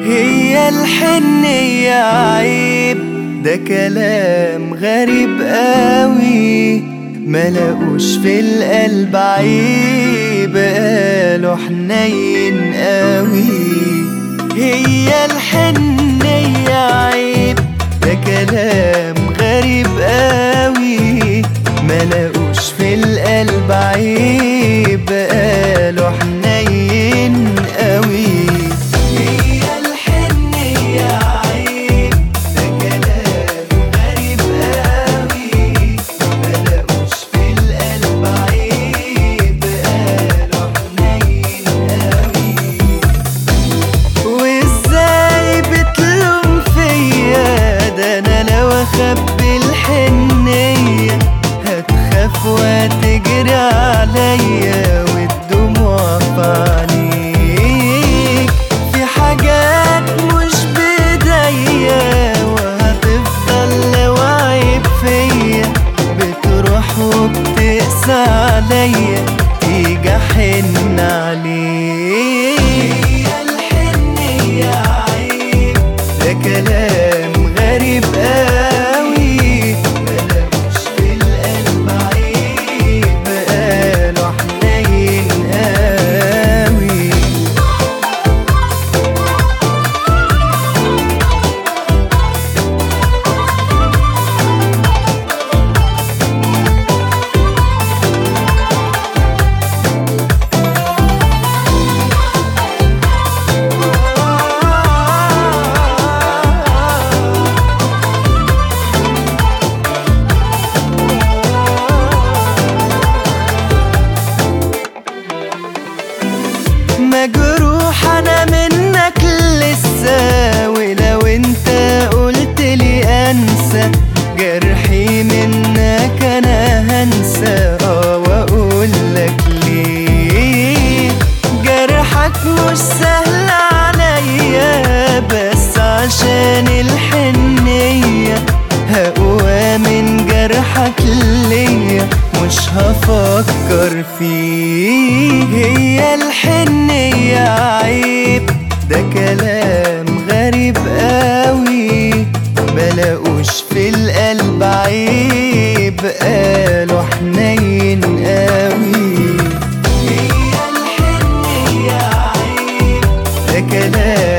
هي الحنية عيب ده كلام غريب قوي ملقوش في القلب عيب قالوا حنين قوي هي الحنية عيب ده كلام غريب قوي ملقوش في القلب عيب قالوا حنين قوي هي الحنية عيب ده كلام غريب قوي ملقوش في القلب عيب قالوا حنين قوي وازاي بتلوم فيا ده انا لو اخبي الحنية هتخاف وتجري عليا والدموع في عينيك في حاجات مش بايديا وهتفضل لو عيب فيا بتروح وبتقسى عليا تيجي احن عليك هي الحنية عيب ده كلام غريب قوي ملقوش في القلب عيب قالوا حنين قوي مجروح انا منك لسه ولو انت قلت لي انسى جرحي منك انا هنسى اه واقول لك ليه جرحك مش سهل عليا بس عشان الحنية هقوى من جرحك ليا مش هفكر فيه هي الحنية عيب ده كلام غريب قوي ملقوش في القلب عيب قالوا حنين قوي هي الحنية عيب ده كلام